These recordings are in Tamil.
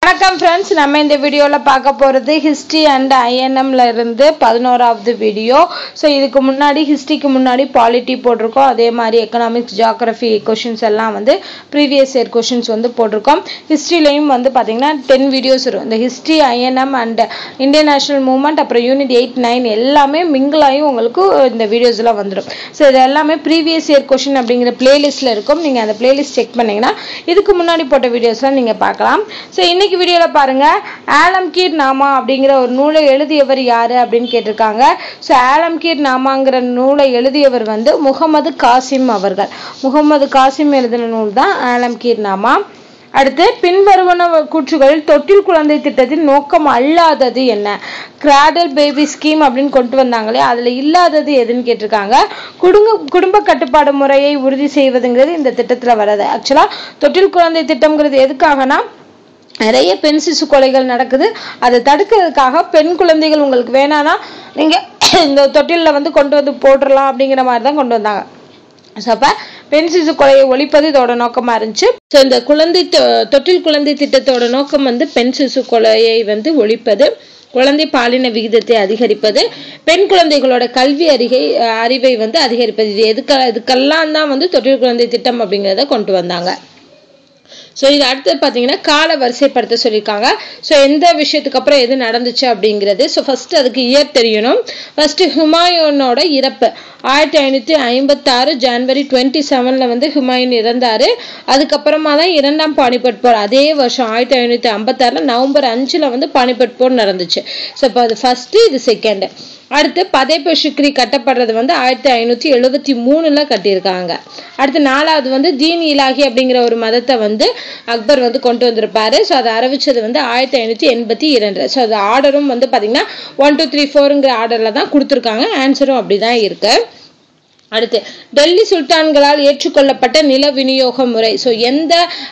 வணக்கம் ஃப்ரெண்ட்ஸ் நம்ம இந்த வீடியோவில் பார்க்க போகிறது ஹிஸ்ட்ரி அண்ட் ஐஎன்எம்ல இருந்து பதினோராவது வீடியோ ஸோ இதுக்கு முன்னாடி ஹிஸ்ட்ரிக்கு முன்னாடி பாலிட்டி போட்டிருக்கோம் அதே மாதிரி எக்கனாமிக்ஸ் ஜியாகிரஃபி கொஷின்ஸ் எல்லாம் வந்து ப்ரீவியஸ் இயர் கொஷின்ஸ் வந்து போட்டிருக்கோம் ஹிஸ்ட்ரிலையும் வந்து பார்த்தீங்கன்னா டென் வீடியோஸ் வரும் இந்த history INM and Indian national movement அப்புறம் யூனிட் எயிட் நைன் எல்லாமே மிங்கிள் ஆகி உங்களுக்கு இந்த வீடியோஸ்லாம் வந்துடும் ஸோ இது எல்லாமே ப்ரீவியஸ் இயர் கொஷின் அப்படிங்கிற பிளேலிஸ்ட்டில் இருக்கும் நீங்கள் அந்த பிளேலிஸ்ட் செக் பண்ணீங்கன்னா இதுக்கு முன்னாடி போட்ட வீடியோஸ்லாம் நீங்கள் பார்க்கலாம் ஸோ இன்னைக்கு வீடியோவில் பாருங்க ஆலம்கீர் நாமா அப்படிங்கிற ஒரு நூலை எழுதியவர் யாரு அப்படின்னு கேட்டிருக்காங்க ஸோ ஆலம்கீர் நாமாங்கிற நூலை எழுதியவர் வந்து முகமது காசிம் அவர்கள் முகமது காசிம் எழுதின நூல் தான் ஆலம்கீர் நாமா அடுத்து பின்வருவன கூற்றுகளில் தொட்டில் குழந்தை திட்டத்தின் நோக்கம் அல்லாதது என்ன கிராடல் பேபி ஸ்கீம் அப்படின்னு கொண்டு வந்தாங்களே அதுல இல்லாதது எதுன்னு கேட்டிருக்காங்க குடும்ப குடும்ப கட்டுப்பாடு முறையை உறுதி செய்வதுங்கிறது இந்த திட்டத்துல வராது ஆக்சுவலா தொட்டில் குழந்தை திட்டம்ங்கிறது எதுக்காகனா நிறைய பெண் சிசு கொலைகள் நடக்குது அதை தடுக்கிறதுக்காக பெண் குழந்தைகள் உங்களுக்கு வேணான்னா நீங்க இந்த தொட்டிலில் வந்து கொண்டு வந்து போட்டுடலாம் அப்படிங்கிற மாதிரி தான் கொண்டு வந்தாங்க ஸோ அப்போ பெண் சிசு கொலையை ஒழிப்பது இதோட நோக்கமாக இருந்துச்சு ஸோ இந்த குழந்தை தொ- தொட்டில் குழந்தை திட்டத்தோட நோக்கம் வந்து பெண் சிசு கொலையை வந்து ஒழிப்பது குழந்தை பாலின விகிதத்தை அதிகரிப்பது பெண் குழந்தைகளோட கல்வி அறிகை அஹ், அறிவை வந்து அதிகரிப்பது இது எதுக்க இதுக்கெல்லாம் தான் வந்து தொட்டில் குழந்தை திட்டம் அப்படிங்கிறத கொண்டு வந்தாங்க ஸோ இது அடுத்தது பார்த்தீங்கன்னா கால வரிசைப்படுத்த சொல்லியிருக்காங்க ஸோ எந்த விஷயத்துக்கு அப்புறம் எது நடந்துச்சு அப்படிங்கிறது ஸோ ஃபர்ஸ்ட் அதுக்கு இயர் தெரியணும் ஃபர்ஸ்ட் ஹுமாயூனோட இறப்பு ஆயிரத்தி ஐநூற்றி ஐம்பத்தாறு ஜனவரி டுவெண்ட்டி செவனில் வந்து ஹுமாயூன் இறந்தார் அதுக்கப்புறமா தான் இரண்டாம் பானிபட் போர் அதே வருஷம் ஆயிரத்தி ஐநூற்றி ஐம்பத்தாறில் நவம்பர் அஞ்சில் வந்து பானிபட் போர் நடந்துச்சு ஸோ இப்போ அது ஃபர்ஸ்ட் இது செகண்ட் அடுத்து பதேப சிக்ரி கட்டப்படுறது வந்து ஆயிரத்தி ஐநூற்றி எழுபத்தி மூணுல கட்டியிருக்காங்க அடுத்து நாலாவது வந்து தீன் இலாஹி அப்படிங்கிற ஒரு மதத்தை வந்து அக்பர் வந்து கொண்டு வந்திருப்பாரு ஸோ அதை அறிவிச்சது வந்து ஆயிரத்தி ஐநூற்றி எண்பத்தி இரண்டு ஸோ அது ஆர்டரும் வந்து பார்த்தீங்கன்னா ஒன் டூ த்ரீ ஃபோருங்கிற ஆர்டரில் தான் கொடுத்துருக்காங்க ஆன்சரும் அப்படி தான் இருக்கு அடுத்து டெல்லி சுல்தான்களால் ஏற்றுக்கொள்ளப்பட்ட நில விநியோக முறை ஸோ எந்த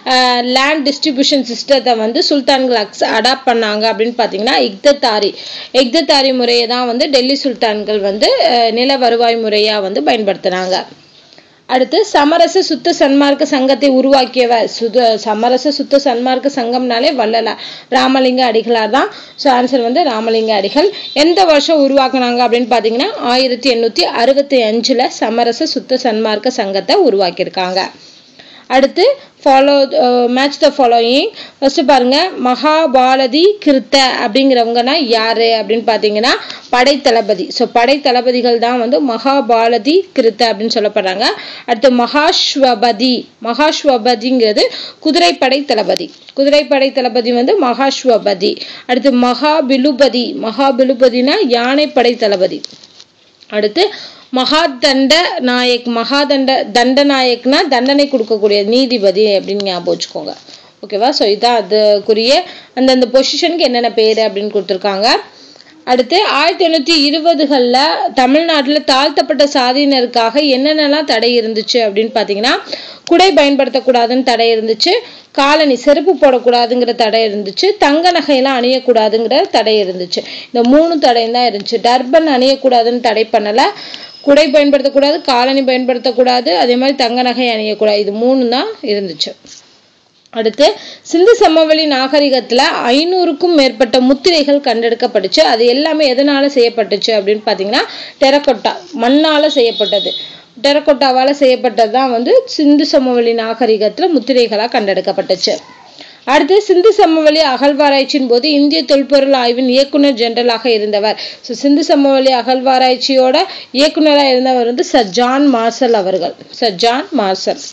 லேண்ட் டிஸ்ட்ரிபியூஷன் சிஸ்டத்தை வந்து சுல்தான்கள் அக்ஸ் அடாப்ட் பண்ணாங்க அப்படின்னு பார்த்தீங்கன்னா இக்தத்தாரி இக்தத்தாரி முறையை தான் வந்து டெல்லி சுல்தான்கள் வந்து அஹ், நில வருவாய் முறையாக வந்து பயன்படுத்துனாங்க அடுத்து சமரச சுத்த சன்மார்க்க சங்கத்தை உருவாக்கியவர் சுத சமரச சுத்த சன்மார்க்க சங்கம்னாலே வள்ளலார் ராமலிங்க அடிகளார் தான் ஸோ ஆன்சர் வந்து ராமலிங்க அடிகள் எந்த வருஷம் உருவாக்குனாங்க அப்படின்னு பார்த்தீங்கன்னா ஆயிரத்தி எண்ணூற்றி அறுபத்தி அஞ்சில் சமரச சுத்த சன்மார்க்க சங்கத்தை உருவாக்கியிருக்காங்க அடுத்து follow match the following first பாருங்க மகாபாரதி கிருத்த அப்படிங்கிறவங்கன்னா யாரு அப்படின்னு பார்த்தீங்கன்னா படைத்தளபதி ஸோ படைத்தளபதிகள் தான் வந்து மகாபாரதி கிருத்த அப்படின்னு சொல்லப்படுறாங்க அடுத்து மகாஸ்வபதி மகாஸ்வபதிங்கிறது குதிரைப்படை தளபதி குதிரைப்படை தளபதி வந்து மகாஸ்வபதி அடுத்து மகாபிலுபதி மகாபிலுபதினா யானைப்படை தளபதி அடுத்து மகாதண்ட நாயக் மகாதண்ட தண்டநாயக்னா தண்டனை கொடுக்கக்கூடிய நீதிபதி அப்படின்னு ஞாபகம் வச்சுக்கோங்க ஓகேவா ஸோ இதான் அதுக்குரிய அந்தந்த பொசிஷனுக்கு என்னென்ன பேர் அப்படின்னு கொடுத்துருக்காங்க அடுத்து ஆயிரத்தி எண்ணூற்றி இருபதுகளில் தமிழ்நாட்டில் தாழ்த்தப்பட்ட சாதியினருக்காக என்னென்னலாம் தடை இருந்துச்சு அப்படின்னு பார்த்தீங்கன்னா குடை பயன்படுத்தக்கூடாதுன்னு தடை இருந்துச்சு காலனி செருப்பு போடக்கூடாதுங்கிற தடை இருந்துச்சு தங்க நகையெல்லாம் அணியக்கூடாதுங்கிற தடை இருந்துச்சு இந்த மூணு தடையும் தான் இருந்துச்சு டர்பன் அணியக்கூடாதுன்னு தடை பண்ணலை குடை பயன்படுத்தக்கூடாது காலனி பயன்படுத்தக்கூடாது அதே மாதிரி தங்க நகை அணியக்கூடாது இது மூணு தான் இருந்துச்சு அடுத்து சிந்து சமவெளி நாகரிகத்துல ஐநூறுக்கும் மேற்பட்ட முத்திரைகள் கண்டெடுக்கப்பட்டுச்சு அது எல்லாமே எதனால செய்யப்பட்டுச்சு அப்படின்னு பார்த்தீங்கன்னா டெரக்கொட்டா மண்ணால செய்யப்பட்டது டெரக்கொட்டாவால செய்யப்பட்டது தான் வந்து சிந்து சமவெளி நாகரிகத்துல முத்திரைகளா கண்டெடுக்கப்பட்டுச்சு அடுத்து சிந்து சமவெளி அகழ்வாராய்ச்சியின் போது இந்திய தொல்பொருள் ஆய்வின் இயக்குனர் ஜெனரலாக இருந்தவர் ஸோ சிந்து சமவெளி அகழ்வாராய்ச்சியோட இயக்குனராக இருந்தவர் வந்து சர் ஜான் மார்சல் அவர்கள் சர் ஜான் மார்சல்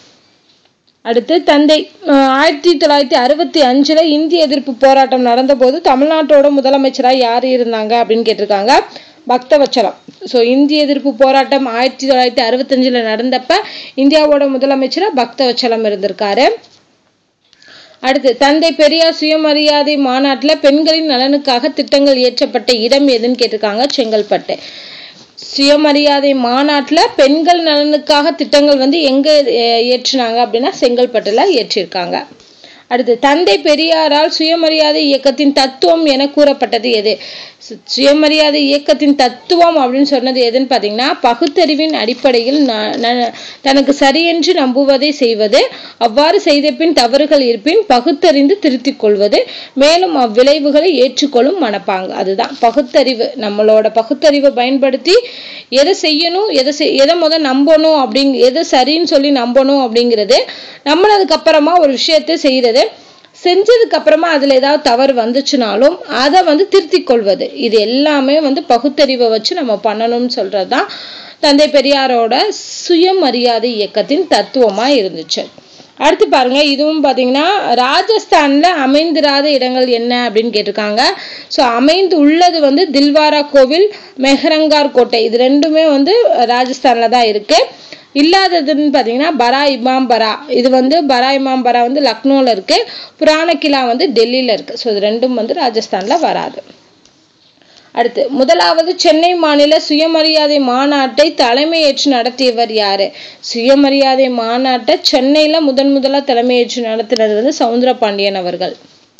அடுத்து தந்தை அஹ் ஆயிரத்தி தொள்ளாயிரத்தி அறுபத்தி அஞ்சுல இந்திய எதிர்ப்பு போராட்டம் நடந்தபோது தமிழ்நாட்டோட முதலமைச்சரா யார் இருந்தாங்க அப்படின்னு கேட்டிருக்காங்க பக்தவச்சலம் ஸோ இந்திய எதிர்ப்பு போராட்டம் ஆயிரத்தி தொள்ளாயிரத்தி அறுபத்தஞ்சுல நடந்தப்ப இந்தியாவோட முதலமைச்சரா பக்தவச்சலம் இருந்திருக்காரு அடுத்து தந்தை பெரியார் சுயமரியாதை மாநாட்டில் பெண்களின் நலனுக்காக திட்டங்கள் இயற்றப்பட்ட இடம் எதுன்னு கேட்டிருக்காங்க செங்கல்பட்டு சுயமரியாதை மாநாட்டில் பெண்கள் நலனுக்காக திட்டங்கள் வந்து எங்கே இயற்றினாங்க அப்படின்னா செங்கல்பட்டில் இயற்றியிருக்காங்க அடுத்து தந்தை பெரியாரால் சுயமரியாதை இயக்கத்தின் தத்துவம் என கூறப்பட்டது எது சு- சுயமரியாதை இயக்கத்தின் தத்துவம் அப்படின்னு சொன்னது எதுன்னு பார்த்தீங்கன்னா பகுத்தறிவின் அடிப்படையில் ந- ந- தனக்கு சரியென்று நம்புவதை செய்வது அவ்வாறு செய்த பின் தவறுகள் இருப்பின் பகுத்தறிந்து திருத்திக் கொள்வது மேலும் அவ்விளைவுகளை ஏற்றுக்கொள்ளும் மனப்பாங்கு அதுதான் பகுத்தறிவு நம்மளோட பகுத்தறிவை பயன்படுத்தி எதை செய்யணும் எதை செய் எதை முத நம்பணும் அப்படிங் எதை சரின்னு சொல்லி நம்பணும் அப்படிங்கிறது நம்மள அதுக்கப்புறமா ஒரு விஷயத்தை செய்யறது செஞ்சதுக்கு அப்புறமா அதுல ஏதாவது தவறு வந்துச்சுனாலும் அதை வந்து திருத்திக் கொள்வது இது எல்லாமே வந்து பகுத்தறிவை வச்சு நம்ம பண்ணணும்னு சொல்றதுதான் தந்தை பெரியாரோட சுயமரியாதை இயக்கத்தின் தத்துவமா இருந்துச்சு அடுத்து பாருங்க இதுவும் பாத்தீங்கன்னா ராஜஸ்தான்ல அமைந்திராத இடங்கள் என்ன அப்படின்னு கேட்டிருக்காங்க ஸோ அமைந்து உள்ளது வந்து தில்வாரா கோவில் மெஹரங்கார் கோட்டை இது ரெண்டுமே வந்து ராஜஸ்தான்ல தான் இருக்கு இல்லாததுன்னு பார்த்தீங்கன்னா பரா இமாம் பரா இது வந்து பரா இமாம் பரா வந்து லக்னோவில் இருக்கு புராண கிலா வந்து டெல்லியில் இருக்கு ஸோ இது ரெண்டும் வந்து ராஜஸ்தான்ல வராது அடுத்து முதலாவது சென்னை மாநில சுயமரியாதை மாநாட்டை தலைமையேற்று நடத்தியவர் யாரு சுயமரியாதை மாநாட்டை சென்னையில முதன் முதலா தலைமையேற்று நடத்தினது வந்து சவுந்தர பாண்டியன் அவர்கள்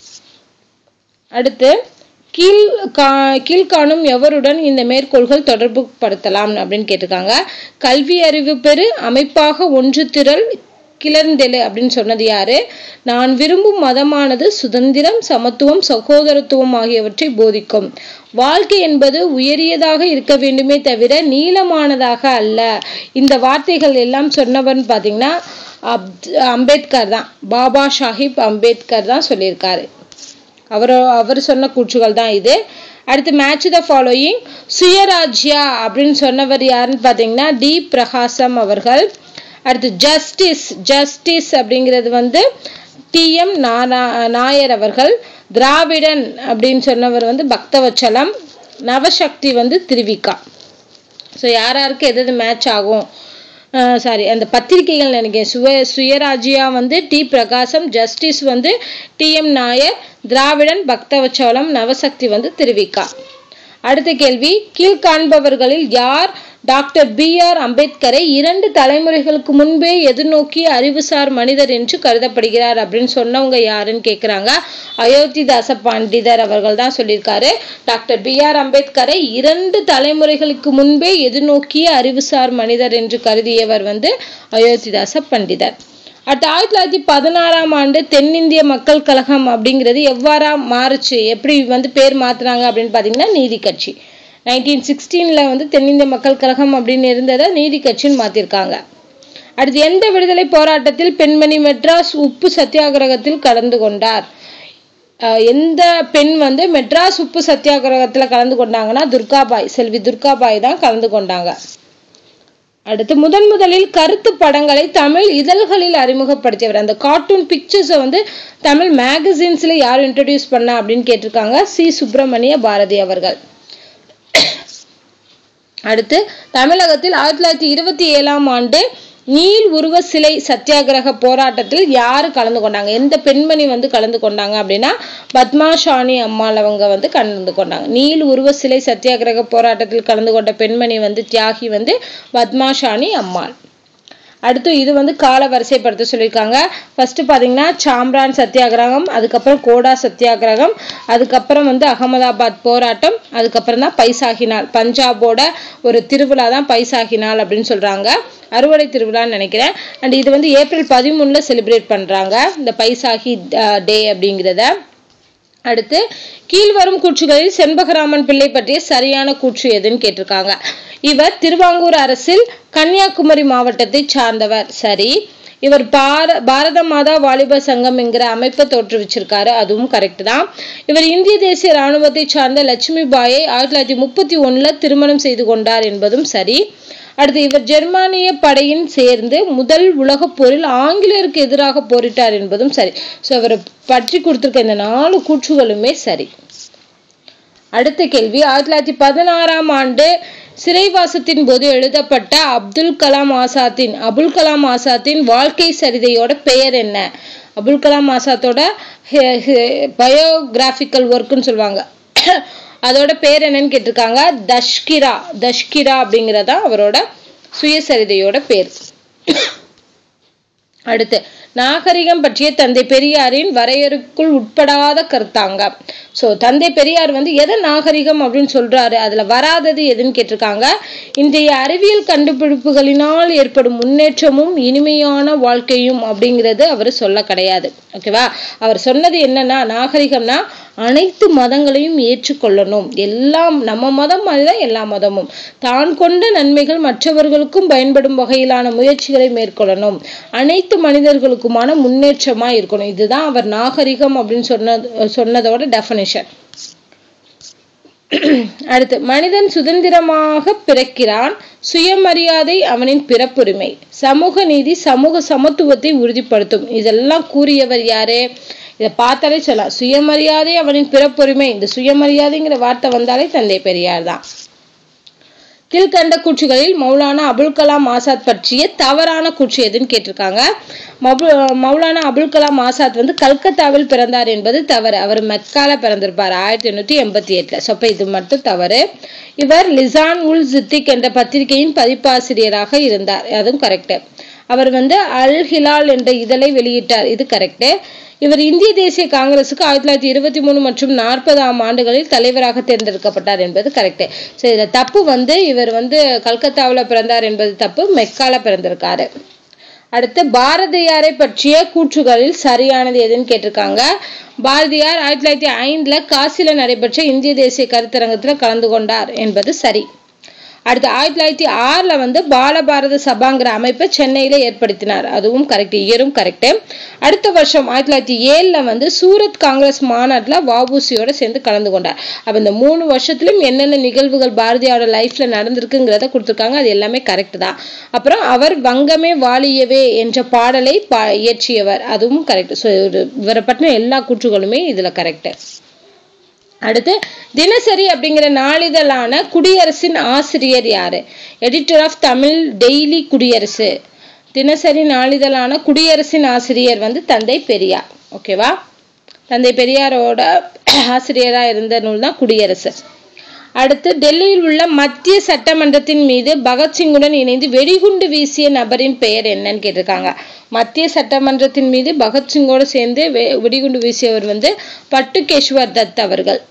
அடுத்து கீழ் கா கீழ்காணும் எவருடன் இந்த மேற்கோள்கள் தொடர்பு படுத்தலாம் அப்படின்னு கேட்டிருக்காங்க கல்வி அறிவு பெறு அமைப்பாக ஒன்று திரள் கிளர்ந்தெழு அப்படின்னு சொன்னது யாரு நான் விரும்பும் மதமானது சுதந்திரம் சமத்துவம் சகோதரத்துவம் ஆகியவற்றை போதிக்கும் வாழ்க்கை என்பது உயரியதாக இருக்க வேண்டுமே தவிர நீளமானதாக அல்ல இந்த வார்த்தைகள் எல்லாம் சொன்னவன் பார்த்தீங்கன்னா அப் அம்பேத்கர் தான் பாபா சாஹிப் அம்பேத்கர் தான் சொல்லியிருக்காரு அவர் அவர் சொன்ன கூற்றுகள் தான் இது அடுத்து மேட்ச் த ஃபாலோயிங் சுயராஜ்யா அப்படின்னு சொன்னவர் யாருன்னு பார்த்தீங்கன்னா டி பிரகாசம் அவர்கள் அடுத்து ஜஸ்டிஸ் ஜஸ்டிஸ் அப்படிங்கிறது வந்து டிஎம் நாயர் அவர்கள் திராவிடன் அப்படின்னு சொன்னவர் வந்து பக்தவச்சலம் நவசக்தி வந்து திருவிக்கா ஸோ யார் யாருக்கு எது எது மேட்ச் ஆகும் சாரி அந்த பத்திரிகைகள் நினைக்கிறேன் சுய சுயராஜ்யா வந்து டி பிரகாசம் ஜஸ்டிஸ் வந்து டிஎம் நாயர் திராவிடன் பக்தவச்சோளம் நவசக்தி வந்து திருவிக்கா அடுத்த கேள்வி கீழ்காண்பவர்களில் யார் டாக்டர் பி ஆர் அம்பேத்கரை இரண்டு தலைமுறைகளுக்கு முன்பே எதிர்நோக்கிய அறிவுசார் மனிதர் என்று கருதப்படுகிறார் அப்படின்னு சொன்னவங்க யாருன்னு கேட்குறாங்க அயோத்திதாச பண்டிதர் அவர்கள் தான் சொல்லியிருக்காரு டாக்டர் பி ஆர் அம்பேத்கரை இரண்டு தலைமுறைகளுக்கு முன்பே எதிர்நோக்கிய அறிவுசார் மனிதர் என்று கருதியவர் வந்து அயோத்திதாச பண்டிதர் அடுத்து ஆயிரத்தி தொள்ளாயிரத்தி பதினாறாம் ஆண்டு தென்னிந்திய மக்கள் கழகம் அப்படிங்கிறது எவ்வாறா மாறுச்சு எப்படி வந்து பேர் மாத்துறாங்க அப்படின்னு பார்த்தீங்கன்னா நீதி கட்சி நைன்டீன் சிக்ஸ்டீனில் வந்து தென்னிந்திய மக்கள் கழகம் அப்படின்னு இருந்ததை நீதி கட்சின்னு மாற்றிருக்காங்க அடுத்து எந்த விடுதலை போராட்டத்தில் பெண்மணி மெட்ராஸ் உப்பு சத்தியாகிரகத்தில் கலந்து கொண்டார் அஹ் எந்த பெண் வந்து மெட்ராஸ் உப்பு சத்தியாகிரகத்தில் கலந்து கொண்டாங்கன்னா துர்காபாய் செல்வி துர்காபாய் தான் கலந்து கொண்டாங்க அடுத்து முதன் முதலில் கருத்து படங்களை தமிழ் இதழ்களில் அறிமுகப்படுத்தியவர் அந்த கார்ட்டூன் பிக்சர்ஸை வந்து தமிழ் மேகசின்ஸ்ல யார் இன்ட்ரடியூஸ் பண்ணா அப்படின்னு கேட்டிருக்காங்க சி சுப்பிரமணிய பாரதி அவர்கள் அடுத்து தமிழகத்தில் ஆயிரத்தி தொள்ளாயிரத்தி இருபத்தி ஏழாம் ஆண்டு நீல் உருவ சிலை சத்தியாகிரக போராட்டத்தில் யாரு கலந்து கொண்டாங்க எந்த பெண்மணி வந்து கலந்து கொண்டாங்க அப்படின்னா பத்மாஷாணி அம்மாள் அவங்க வந்து கலந்து கொண்டாங்க நீல் உருவ சிலை சத்தியாகிரக போராட்டத்தில் கலந்து கொண்ட பெண்மணி வந்து தியாகி வந்து பத்மாஷாணி அம்மாள் அடுத்து இது வந்து கால வரிசைப்படுத்த சொல்லியிருக்காங்க ஃபர்ஸ்ட் பார்த்தீங்கன்னா சாம்ரான் சத்தியாகிரகம் அதுக்கப்புறம் கோடா சத்தியாகிரகம் அதுக்கப்புறம் வந்து அகமதாபாத் போராட்டம் அதுக்கப்புறம் தான் பைசாகி நாள் பஞ்சாபோட ஒரு திருவிழா தான் பைசாகி நாள் அப்படின்னு சொல்றாங்க அறுவடை திருவிழான்னு நினைக்கிறேன் அண்ட் இது வந்து ஏப்ரல் பதிமூணுல செலிப்ரேட் பண்றாங்க இந்த பைசாகி டே அப்படிங்கிறத அடுத்து கீழ்வரும் கூற்றுகளில் செண்பகராமன் பிள்ளை பற்றிய சரியான கூற்று எதுன்னு கேட்டிருக்காங்க இவர் திருவாங்கூர் அரசில் கன்னியாகுமரி மாவட்டத்தை சார்ந்தவர் சரி இவர் பார பாரத மாதா வாலிபர் சங்கம் என்கிற அமைப்பை தோற்றுவிச்சிருக்காரு அதுவும் கரெக்ட் தான் இவர் இந்திய தேசிய ராணுவத்தை சார்ந்த லட்சுமி பாயை ஆயிரத்தி தொள்ளாயிரத்தி முப்பத்தி ஒண்ணுல திருமணம் செய்து கொண்டார் என்பதும் சரி அடுத்து இவர் ஜெர்மானிய படையின் சேர்ந்து முதல் உலகப் போரில் ஆங்கிலேயருக்கு எதிராக போரிட்டார் என்பதும் சரி ஸோ அவரை பற்றி கொடுத்திருக்க இந்த நாலு கூற்றுகளுமே சரி அடுத்த கேள்வி ஆயிரத்தி தொள்ளாயிரத்தி பதினாறாம் ஆண்டு சிறைவாசத்தின் போது எழுதப்பட்ட அப்துல் கலாம் ஆசாத்தின் அபுல் கலாம் ஆசாத்தின் வாழ்க்கை சரிதையோட பெயர் என்ன அபுல் கலாம் ஆசாத்தோட பயோகிராபிக்கல் ஒர்க்குன்னு சொல்லுவாங்க அதோட பேர் என்னன்னு கேட்டிருக்காங்க தஷ்கிரா தஷ்கிரா அப்படிங்கிறதா அவரோட சுயசரிதையோட பேர் அடுத்து நாகரிகம் பற்றிய தந்தை பெரியாரின் வரையறுக்குள் உட்படாத கருத்தாங்க ஸோ தந்தை பெரியார் வந்து எதை நாகரிகம் அப்படின்னு சொல்றாரு அதுல வராதது எதுன்னு கேட்டிருக்காங்க இன்றைய அறிவியல் கண்டுபிடிப்புகளினால் ஏற்படும் முன்னேற்றமும் இனிமையான வாழ்க்கையும் அப்படிங்கிறது அவர் சொல்ல கிடையாது ஓகேவா அவர் சொன்னது என்னன்னா நாகரிகம்னா அனைத்து மதங்களையும் ஏற்றுக்கொள்ளணும் எல்லாம் நம்ம மதம் மாதிரிதான் எல்லா மதமும் தான் கொண்ட நன்மைகள் மற்றவர்களுக்கும் பயன்படும் வகையிலான முயற்சிகளை மேற்கொள்ளணும் அனைத்து மனிதர்களுக்குமான முன்னேற்றமா இருக்கணும் இதுதான் அவர் நாகரிகம் அப்படின்னு சொன்னது சொன்னதோட டெஃபனிஷன் அடுத்து மனிதன் சுதந்திரமாக பிறக்கிறான் சுயமரியாதை அவனின் பிறப்புரிமை சமூக நீதி சமூக சமத்துவத்தை உறுதிப்படுத்தும் இதெல்லாம் கூறியவர் யாரு இதை பார்த்தாலே சொல்லலாம் சுயமரியாதை அவனின் பிறப்புரிமை இந்த சுயமரியாதைங்கிற வார்த்தை வந்தாலே தந்தை பெரியார் தான் கீழ்கண்ட கூற்றுகளில் மௌலானா அபுல் கலாம் ஆசாத் பற்றிய தவறான கூற்று எதுன்னு கேட்டிருக்காங்க மௌலானா அபுல் கலாம் ஆசாத் வந்து கல்கத்தாவில் பிறந்தார் என்பது தவறு அவர் மெக்கால பிறந்திருப்பார் ஆயிரத்தி எண்ணூத்தி எண்பத்தி எட்டுல ஸோ இது மட்டும் தவறு இவர் லிசான் உல் ஜித்திக் என்ற பத்திரிகையின் பதிப்பாசிரியராக இருந்தார் அதுவும் கரெக்ட் அவர் வந்து அல் ஹிலால் என்ற இதழை வெளியிட்டார் இது கரெக்ட் இவர் இந்திய தேசிய காங்கிரசுக்கு ஆயிரத்தி தொள்ளாயிரத்தி இருபத்தி மூணு மற்றும் நாற்பதாம் ஆண்டுகளில் தலைவராக தேர்ந்தெடுக்கப்பட்டார் என்பது கரெக்ட் ஸோ இதுல தப்பு வந்து இவர் வந்து கல்கத்தாவில் பிறந்தார் என்பது தப்பு மெக்கால பிறந்திருக்காரு அடுத்து பாரதியாரை பற்றிய கூற்றுகளில் சரியானது எதுன்னு கேட்டிருக்காங்க பாரதியார் ஆயிரத்தி தொள்ளாயிரத்தி ஐந்துல காசில நடைபெற்ற இந்திய தேசிய கருத்தரங்கத்துல கலந்து கொண்டார் என்பது சரி அடுத்து ஆயிரத்தி தொள்ளாயிரத்தி ஆறுல வந்து பாலபாரத சபாங்கிற அமைப்பை சென்னையில ஏற்படுத்தினார் அதுவும் கரெக்ட் இயரும் கரெக்ட் அடுத்த வருஷம் ஆயிரத்தி தொள்ளாயிரத்தி ஏழுல வந்து சூரத் காங்கிரஸ் மாநாட்டுல வஉசியோட சேர்ந்து கலந்து கொண்டார் அப்ப இந்த மூணு வருஷத்துலயும் என்னென்ன நிகழ்வுகள் பாரதியாரோட லைஃப்ல நடந்திருக்குங்கிறத கொடுத்துருக்காங்க அது எல்லாமே கரெக்ட் தான் அப்புறம் அவர் வங்கமே வாழியவே என்ற பாடலை பா இயற்றியவர் அதுவும் கரெக்ட் ஸோ இவரை பற்றின எல்லா கூற்றுகளுமே இதுல கரெக்ட் அடுத்து தினசரி அப்படிங்கிற நாளிதழான குடியரசின் ஆசிரியர் யாரு எடிட்டர் ஆஃப் தமிழ் டெய்லி குடியரசு தினசரி நாளிதழான குடியரசின் ஆசிரியர் வந்து தந்தை பெரியார் ஓகேவா தந்தை பெரியாரோட ஆசிரியரா இருந்த நூல் தான் குடியரசு அடுத்து டெல்லியில் உள்ள மத்திய சட்டமன்றத்தின் மீது பகத்சிங்குடன் இணைந்து வெடிகுண்டு வீசிய நபரின் பெயர் என்னன்னு கேட்டிருக்காங்க மத்திய சட்டமன்றத்தின் மீது பகத்சிங்கோடு சேர்ந்து வெடிகுண்டு வீசியவர் வந்து பட்டுகேஷ்வர் தத் அவர்கள்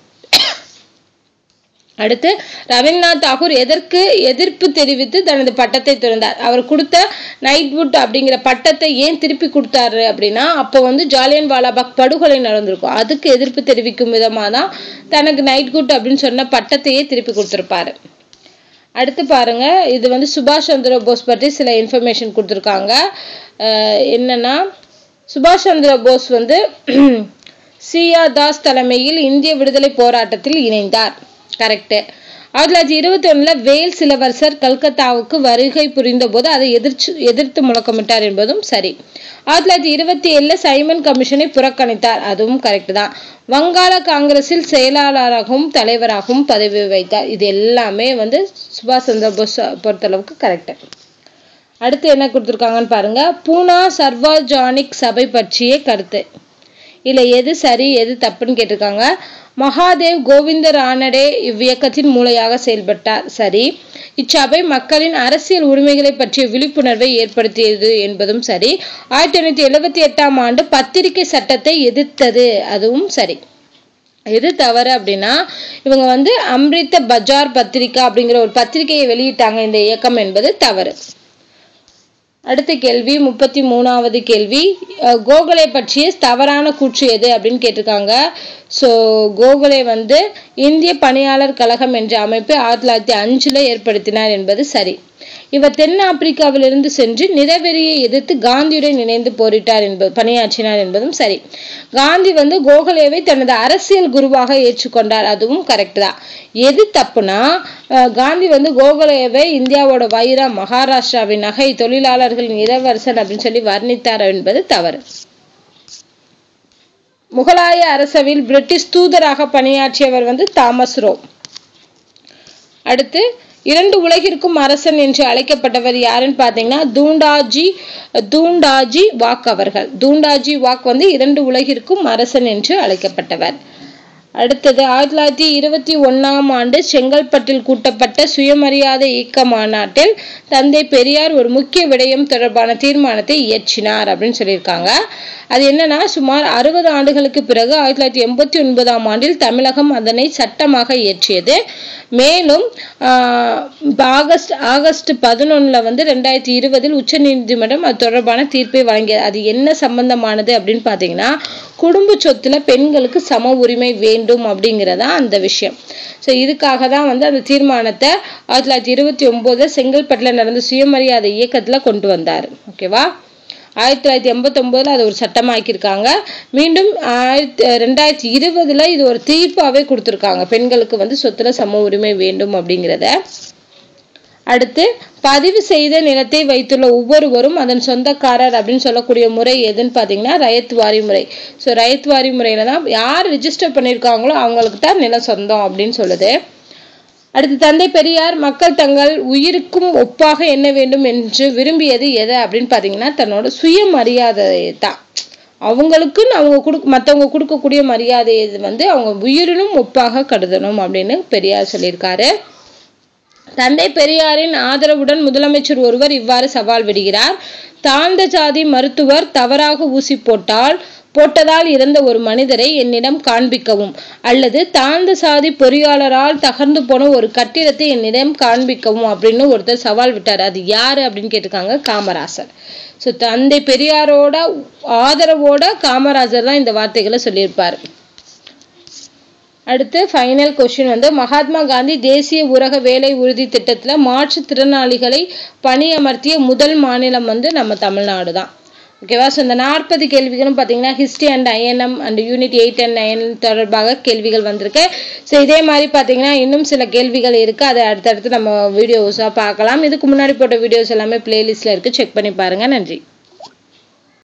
அடுத்து ரவீந்திரநாத் தாகூர் எதற்கு எதிர்ப்பு தெரிவித்து தனது பட்டத்தை துறந்தார் அவர் கொடுத்த நைட்வுட் அப்படிங்கிற பட்டத்தை ஏன் திருப்பி கொடுத்தாரு அப்படின்னா அப்போ வந்து ஜாலியன் வாலாபாக் படுகொலை நடந்திருக்கும் அதுக்கு எதிர்ப்பு தெரிவிக்கும் விதமாக தான் தனக்கு நைட்குட் அப்படின்னு சொன்ன பட்டத்தையே திருப்பி கொடுத்துருப்பாரு அடுத்து பாருங்க இது வந்து சுபாஷ் சந்திர போஸ் பற்றி சில இன்ஃபர்மேஷன் கொடுத்துருக்காங்க என்னன்னா சுபாஷ் சந்திர போஸ் வந்து சியா தாஸ் தலைமையில் இந்திய விடுதலை போராட்டத்தில் இணைந்தார் கரெக்டு ஆயிரத்தி தொள்ளாயிரத்தி இருபத்தி ஒண்ணுல வேல்ஸ் இளவரசர் கல்கத்தாவுக்கு வருகை புரிந்த போது அதை எதிர்த்து எதிர்த்து முழக்கமிட்டார் என்பதும் சரி ஆயிரத்தி தொள்ளாயிரத்தி இருபத்தி ஏழுல சைமன் கமிஷனை புறக்கணித்தார் அதுவும் கரெக்ட் தான் வங்காள காங்கிரஸில் செயலாளராகவும் தலைவராகவும் பதவி வைத்தார் இது எல்லாமே வந்து சுபாஷ் சந்திர போஸ் பொறுத்தளவுக்கு கரெக்ட் அடுத்து என்ன கொடுத்துருக்காங்கன்னு பாருங்க பூனா சர்வாஜானிக் சபை பற்றிய கருத்து இல்ல எது சரி எது தப்புன்னு கேட்டிருக்காங்க மகாதேவ் கோவிந்த ரானடே இவ்வியக்கத்தின் மூளையாக செயல்பட்டார் சரி இச்சபை மக்களின் அரசியல் உரிமைகளை பற்றிய விழிப்புணர்வை ஏற்படுத்தியது என்பதும் சரி ஆயிரத்தி எண்ணூத்தி எழுபத்தி எட்டாம் ஆண்டு பத்திரிகை சட்டத்தை எதிர்த்தது அதுவும் சரி எது தவறு அப்படின்னா இவங்க வந்து அம்ரித்த பஜார் பத்திரிகா அப்படிங்கிற ஒரு பத்திரிகையை வெளியிட்டாங்க இந்த இயக்கம் என்பது தவறு அடுத்த கேள்வி முப்பத்தி மூணாவது கேள்வி கோகலே பற்றிய தவறான கூற்று எது அப்படின்னு கேட்டிருக்காங்க ஸோ கோகலே வந்து இந்திய பணியாளர் கழகம் என்ற அமைப்பை ஆயிரத்தி தொள்ளாயிரத்தி அஞ்சுல ஏற்படுத்தினார் என்பது சரி இவர் தென் ஆப்பிரிக்காவிலிருந்து சென்று நிறவெறியை எதிர்த்து காந்தியுடன் இணைந்து போரிட்டார் என்பது பணியாற்றினார் என்பதும் சரி காந்தி வந்து கோகலேவை தனது அரசியல் குருவாக ஏற்றுக்கொண்டார் அதுவும் கரெக்ட் தான் எது தப்புனா காந்தி வந்து கோகலேவை இந்தியாவோட வைரம் மகாராஷ்டிராவின் நகை தொழிலாளர்களின் இளவரசன் அப்படின்னு சொல்லி வர்ணித்தார் என்பது தவறு முகலாய அரசவையில் பிரிட்டிஷ் தூதராக பணியாற்றியவர் வந்து தாமஸ் ரோ அடுத்து இரண்டு உலகிற்கும் அரசன் என்று அழைக்கப்பட்டவர் யாருன்னு பார்த்தீங்கன்னா தூண்டாஜி தூண்டாஜி வாக் அவர்கள் தூண்டாஜி வாக் வந்து இரண்டு உலகிற்கும் அரசன் என்று அழைக்கப்பட்டவர் அடுத்தது ஆயிரத்தி தொள்ளாயிரத்தி இருபத்தி ஒண்ணாம் ஆண்டு செங்கல்பட்டில் கூட்டப்பட்ட சுயமரியாதை இயக்க மாநாட்டில் தந்தை பெரியார் ஒரு முக்கிய விடயம் தொடர்பான தீர்மானத்தை இயற்றினார் அப்படின்னு சொல்லியிருக்காங்க அது என்னன்னா சுமார் அறுபது ஆண்டுகளுக்கு பிறகு ஆயிரத்தி தொள்ளாயிரத்தி எண்பத்தி ஒன்பதாம் ஆண்டில் தமிழகம் அதனை சட்டமாக இயற்றியது மேலும் ஆஹ், ஆகஸ்ட் ஆகஸ்ட் பதினொன்னுல வந்து ரெண்டாயிரத்தி இருபதில் உச்சநீதிமன்றம் அது தொடர்பான தீர்ப்பை வழங்கியது அது என்ன சம்பந்தமானது அப்படின்னு பார்த்தீங்கன்னா குடும்ப சொத்துல பெண்களுக்கு சம உரிமை வேண்டும் அப்படிங்கிறதா அந்த விஷயம் ஸோ இதுக்காக தான் வந்து அந்த தீர்மானத்தை ஆயிரத்தி தொள்ளாயிரத்தி இருபத்தி ஒன்பதுல செங்கல்பட்டுல நடந்த சுயமரியாதை இயக்கத்துல கொண்டு வந்தார் ஓகேவா ஆயிரத்தி தொள்ளாயிரத்தி எண்பத்தொம்போதில் அது ஒரு சட்டமாக்கியிருக்காங்க மீண்டும் ஆயிரத்தி ரெண்டாயிரத்தி இருபதுல இது ஒரு தீர்ப்பாவே கொடுத்துருக்காங்க பெண்களுக்கு வந்து சொத்துல சம உரிமை வேண்டும் அப்படிங்கிறத அடுத்து பதிவு செய்த நிலத்தை வைத்துள்ள ஒவ்வொருவரும் அதன் சொந்தக்காரர் அப்படின்னு சொல்லக்கூடிய முறை எதுன்னு பார்த்தீங்கன்னா ரயத் வாரி முறை ஸோ ரயத் வாரி முறையில தான் யார் ரிஜிஸ்டர் பண்ணியிருக்காங்களோ அவங்களுக்கு தான் நிலம் சொந்தம் அப்படின்னு சொல்லுது அடுத்து தந்தை பெரியார் மக்கள் தங்கள் உயிருக்கும் ஒப்பாக என்ன வேண்டும் என்று விரும்பியது எது அப்படின்னு பார்த்தீங்கன்னா தன்னோட சுயமரியாதையை தான் அவங்களுக்குன்னு அவங்க கொடுக்க மற்றவங்க கொடுக்கக்கூடிய மரியாதையை வந்து அவங்க உயிரினும் ஒப்பாக கருதணும் அப்படின்னு பெரியார் சொல்லியிருக்காரு தந்தை பெரியாரின் ஆதரவுடன் முதலமைச்சர் ஒருவர் இவ்வாறு சவால் விடுகிறார் தாழ்ந்த ஜாதி மருத்துவர் தவறாக ஊசி போட்டால் போட்டதால் இறந்த ஒரு மனிதரை என்னிடம் காண்பிக்கவும் அல்லது தாழ்ந்த சாதி பொறியாளரால் தகர்ந்து போன ஒரு கட்டிடத்தை என்னிடம் காண்பிக்கவும் அப்படின்னு ஒருத்தர் சவால் விட்டார் அது யாரு அப்படின்னு கேட்டிருக்காங்க காமராசர் ஸோ தந்தை பெரியாரோட ஆதரவோட காமராஜர் தான் இந்த வார்த்தைகளை சொல்லியிருப்பார் அடுத்து ஃபைனல் கொஸ்டின் வந்து மகாத்மா காந்தி தேசிய ஊரக வேலை உறுதி திட்டத்துல மாற்றுத்திறனாளிகளை பணியமர்த்திய முதல் மாநிலம் வந்து நம்ம தமிழ்நாடு தான் ஓகேவா ஸோ இந்த நாற்பது கேள்விகளும் பார்த்தீங்கன்னா history and INM and unit eight and nine தொடர்பாக கேள்விகள் வந்திருக்கு ஸோ இதே மாதிரி பார்த்தீங்கன்னா இன்னும் சில கேள்விகள் இருக்கு அதை அடுத்தடுத்து நம்ம வீடியோஸாக பார்க்கலாம் இதுக்கு முன்னாடி போட்ட வீடியோஸ் எல்லாமே பிளேலிஸ்ட்ல இருக்கு செக் பண்ணி பாருங்க நன்றி